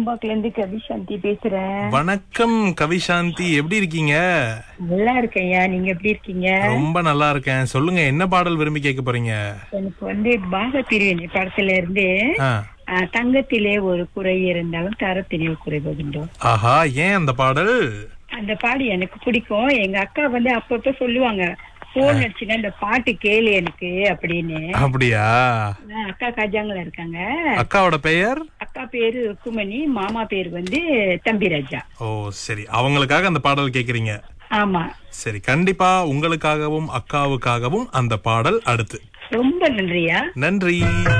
பூம்பாக்குல இருந்து கவிசாந்தி பேசுறேன் வணக்கம் கவிசாந்தி எப்படி இருக்கீங்க நல்லா இருக்கேன்யா நீங்க எப்படி இருக்கீங்க ரொம்ப நல்லா இருக்கேன் சொல்லுங்க என்ன பாடல் விரும்பி கேட்க போறீங்க எனக்கு வந்து பாக பிரிவினை படத்துல இருந்து ஆ. ஆ, தங்கத்திலே ஒரு குறை இருந்தாலும் தரத்திலே ஒரு குறைவதுண்டோ ஆஹா ஏன் அந்த பாடல் அந்த பாடு எனக்கு பிடிக்கும் எங்க அக்கா வந்து அப்பப்ப சொல்லுவாங்க போன் அடிச்சுன்னா இந்த பாட்டு கேளு எனக்கு அப்படின்னு அப்படியா ஆ, அக்கா கஜாங்கள இருக்காங்க அக்காவோட பெயர் அக்கா பேரு ருக்குமணி மாமா பேர் வந்து தம்பிராஜா ஓ சரி அவங்களுக்காக அந்த பாடல் கேக்குறீங்க ஆமா சரி கண்டிப்பா உங்களுக்காகவும் அக்காவுக்காகவும் அந்த பாடல் அடுத்து ரொம்ப நன்றியா நன்றி